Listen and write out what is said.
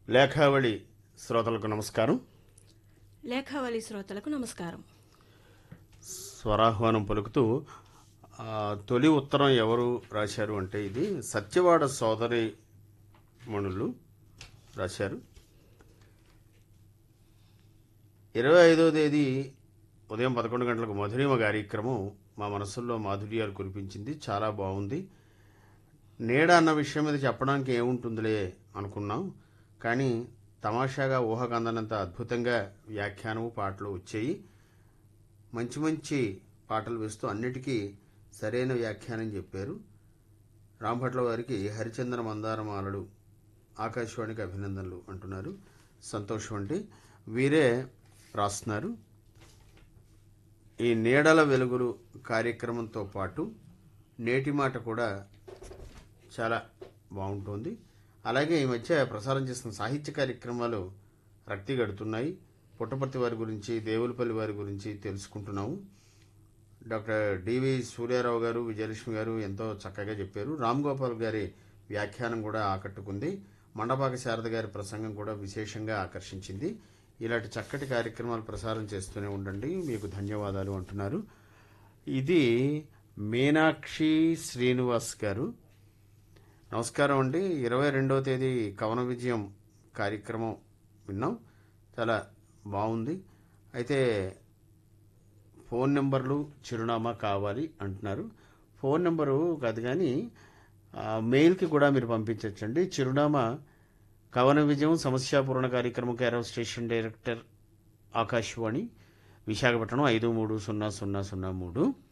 లేఖావళి శ్రోతలకు నమస్కారం లేఖావళి శ్రోతలకు నమస్కారం స్వరాహ్వానం పలుకుతూ ఆ, తొలి ఉత్తరం ఎవరు రాశారు అంటే ఇది సత్యవాడ సోదరి మణులు రాశారు ఇరవై ఐదో తేదీ ఉదయం పదకొండు గంటలకు మధురిమ కార్యక్రమం మా మనసుల్లో మాధుర్యాలు కురిపించింది చాలా బాగుంది నీడ అన్న విషయం మీద చెప్పడానికి ఏముంటుందిలే అనుకున్నాం కానీ తమాషాగా ఊహకందనంత అద్భుతంగా వ్యాఖ్యానము పాటలు వచ్చాయి మంచి మంచి పాటలు వేస్తూ అన్నిటికీ సరైన వ్యాఖ్యానం చెప్పారు రాంభట్ల వారికి హరిచంద్ర మందారమాలడు ఆకాశవాణికి అభినందనలు అంటున్నారు సంతోషం అండి వీరే రాస్తున్నారు ఈ నీడల వెలుగులు కార్యక్రమంతో పాటు నేటి మాట కూడా చాలా బాగుంటుంది అలాగే ఈ మధ్య ప్రసారం చేస్తున్న సాహిత్య కార్యక్రమాలు రక్తి గడుతున్నాయి పుట్టపర్తి వారి గురించి దేవులపల్లి వారి గురించి తెలుసుకుంటున్నాము డాక్టర్ డివి సూర్యారావు గారు విజయలక్ష్మి గారు ఎంతో చక్కగా చెప్పారు రామ్ గోపాల్ గారి వ్యాఖ్యానం కూడా ఆకట్టుకుంది మండపాక శారద గారి ప్రసంగం కూడా విశేషంగా ఆకర్షించింది ఇలాంటి చక్కటి కార్యక్రమాలు ప్రసారం చేస్తూనే ఉండండి మీకు ధన్యవాదాలు అంటున్నారు ఇది మీనాక్షి శ్రీనివాస్ గారు నమస్కారం అండి ఇరవై రెండవ తేదీ కవన విజయం కార్యక్రమం విన్నాం చాలా బాగుంది అయితే ఫోన్ నెంబర్లు చిరునామా కావాలి అంటున్నారు ఫోన్ నెంబరు కాదు కానీ ఆ, మెయిల్కి కూడా మీరు పంపించవచ్చండి చిరునామా కవన విజయం సమస్యాపూర్ణ కార్యక్రమం కేరళ స్టేషన్ డైరెక్టర్ ఆకాశవాణి విశాఖపట్నం ఐదు మూడు సున్నా సున్నా సున్నా మూడు